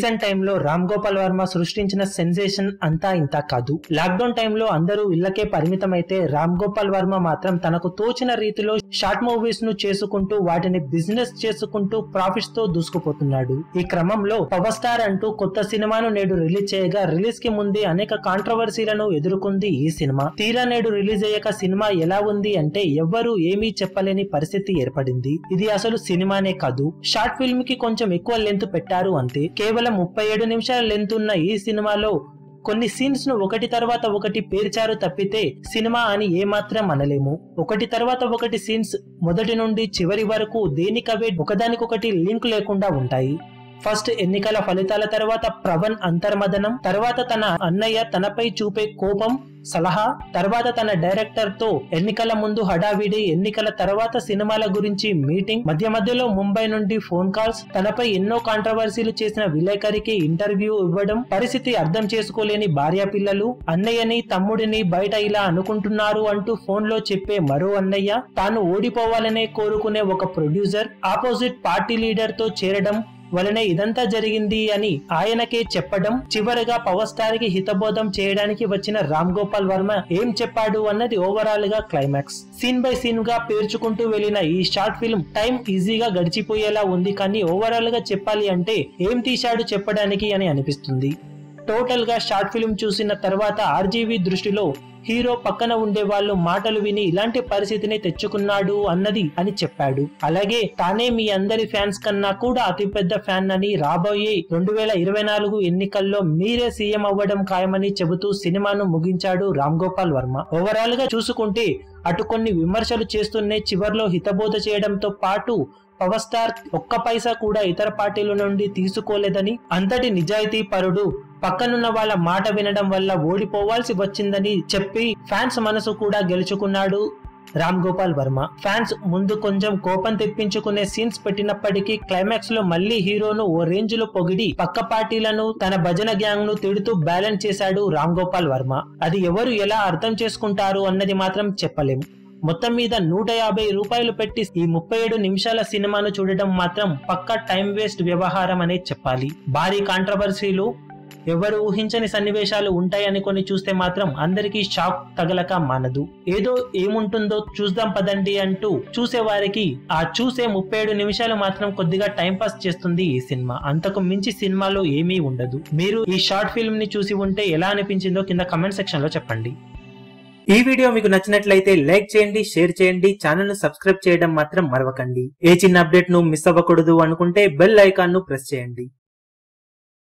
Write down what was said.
recent టైంలో రామ్ గోపాల్ వర్మ సృష్టించిన sensation అంతా ఇంత కాదు లాక్డౌన్ టైంలో అందరూ ఇళ్లకే పరిమితమైతే రామ్ గోపాల్ వర్మ మాత్రం తనకు తోచిన రీతిలో షార్ట్ మూవీస్ ను చేసుకుంటూ వాటిని బిజినెస్ చేసుకుంటూ ప్రాఫిట్స్ తో దూసుకుపోతున్నాడు ఈ క్రమంలో పవర్ స్టార్ అంటూ కొత్త సినిమాను నేడు రిలీజ్ చేయగా రిలీజ్ కి ముందే అనేక కాంట్రవర్సీలను ఎదుర్కొంది ఈ సినిమా తీరా నేడు రిలీజ్ అయ్యాక సినిమా ఎలా ఉంది అంటే ఎవ్వరూ ఏమీ చెప్పలేని పరిస్థితి ఏర్పడింది ఇది అసలు సినిమానే కాదు షార్ట్ ఫిల్మ్ కి కొంచెం ఎక్కువ లెంత్ పెట్టారు అంతే కేవలం ముప్పై ఏడు నిమిషాల లెంత్ ఉన్న ఈ సినిమాలో కొన్ని సీన్స్ ను ఒకటి తర్వాత ఒకటి పేర్చారు తప్పితే సినిమా అని ఏమాత్రం అనలేము ఒకటి తర్వాత ఒకటి సీన్స్ మొదటి నుండి చివరి వరకు దేనికవే ఒకదానికొకటి లింక్ లేకుండా ఉంటాయి ఫస్ట్ ఎన్నికల ఫలితాల తర్వాత ప్రవణ్ అంతర్మదనం తర్వాత తన అన్నయ్య తనపై చూపే కోపం సలహా తర్వాత తన డైరెక్టర్ తో ఎన్నికల ముందు హడావిడి ఎన్నికల తర్వాత సినిమాల గురించి మీటింగ్ మధ్య మధ్యలో ముంబై నుండి ఫోన్ కాల్స్ తనపై ఎన్నో కాంట్రవర్సీలు చేసిన విలేకరికి ఇంటర్వ్యూ ఇవ్వడం పరిస్థితి అర్థం చేసుకోలేని భార్య పిల్లలు అన్నయ్యని తమ్ముడిని బయట ఇలా అనుకుంటున్నారు అంటూ ఫోన్ లో చెప్పే మరో అన్నయ్య తాను ఓడిపోవాలనే కోరుకునే ఒక ప్రొడ్యూసర్ ఆపోజిట్ పార్టీ లీడర్ తో చేరడం వలనే ఇదంతా జరిగింది అని ఆయనకే చెప్పడం చివరగా పవర్ స్టార్ కి హితబోధం చేయడానికి వచ్చిన రామ్ గోపాల్ వర్మ ఏం చెప్పాడు అన్నది ఓవరాల్ గా క్లైమాక్స్ సీన్ బై సీన్ గా పేర్చుకుంటూ వెళ్లిన ఈ షార్ట్ ఫిల్మ్ టైం ఈజీగా గడిచిపోయేలా ఉంది కానీ ఓవరాల్ గా చెప్పాలి అంటే ఏం తీశాడు చెప్పడానికి అని అనిపిస్తుంది టోటల్ గా షార్ట్ ఫిల్మ్ చూసిన తర్వాత ఆర్జీవీ దృష్టిలో హీరో పక్కన ఉండే వాళ్ళు మాటలు విని ఇలాంటి పరిస్థితిని తెచ్చుకున్నాడు అన్నది అని చెప్పాడు అలాగే తానే మీ అందరి ఫ్యాన్స్ కన్నా కూడా అతిపెద్ద ఫ్యాన్ అని రాబోయే రెండు వేల ఇరవై నాలుగు ఎన్నికల్లో మీరే సీఎం అవ్వడం ఖాయమని చెబుతూ సినిమాను ముగించాడు రామ్ గోపాల్ వర్మ ఓవరాల్ గా చూసుకుంటే అటు కొన్ని విమర్శలు చేస్తూనే చివర్లో హితబోధ చేయడంతో పాటు పవర్ స్టార్ ఒక్క పైసా కూడా ఇతర పార్టీల నుండి తీసుకోలేదని అంతటి నిజాయితీ పరుడు పక్కనున్న వాళ్ళ మాట వినడం వల్ల ఓడిపోవాల్సి వచ్చిందని చెప్పి ఫ్యాన్స్ మనసు కూడా గెలుచుకున్నాడు రామ్ గోపాల్ వర్మ ఫ్యాన్స్ ముందు కొంచెం కోపం తెప్పించుకునే సీన్స్ పెట్టినప్పటికీ క్లైమాక్స్ లో మళ్ళీ హీరోను ఓ రేంజ్ లో పొగిడి పక్క పార్టీలను తన భజన గ్యాంగ్ ను తిడుతూ బ్యాలెన్స్ చేశాడు రామ్ గోపాల్ వర్మ అది ఎవరు ఎలా అర్థం చేసుకుంటారు అన్నది మాత్రం చెప్పలేం మొత్తం మీద నూట యాభై రూపాయలు పెట్టి ఈ ముప్పై ఏడు నిమిషాల సినిమాను చూడడం మాత్రం పక్క టైం వేస్ట్ వ్యవహారం అనే చెప్పాలి భారీ కాంట్రవర్సీలు ఎవరు ఊహించని సన్నివేశాలు ఉంటాయని కొన్ని చూస్తే మాత్రం అందరికీ షాక్ తగలక మానదు ఏదో ఏముంటుందో చూద్దాం పదండి అంటూ చూసే వారికి ఆ చూసే ముప్పై ఏడు నిమిషాలు మాత్రం కొద్దిగా టైం పాస్ చేస్తుంది ఈ సినిమా అంతకు మించి సినిమాలో ఏమీ ఉండదు మీరు ఈ షార్ట్ ఫిల్మ్ ని చూసి ఉంటే ఎలా అనిపించిందో కింద కమెంట్ సెక్షన్ లో చెప్పండి ఈ వీడియో మీకు నచ్చినట్లయితే లైక్ చేయండి షేర్ చేయండి ఛానల్ ను సబ్స్క్రైబ్ చేయడం మాత్రం మరవకండి ఏ చిన్న అప్డేట్ ను మిస్ అవ్వకూడదు అనుకుంటే బెల్ ఐకాన్ ను ప్రెస్ చేయండి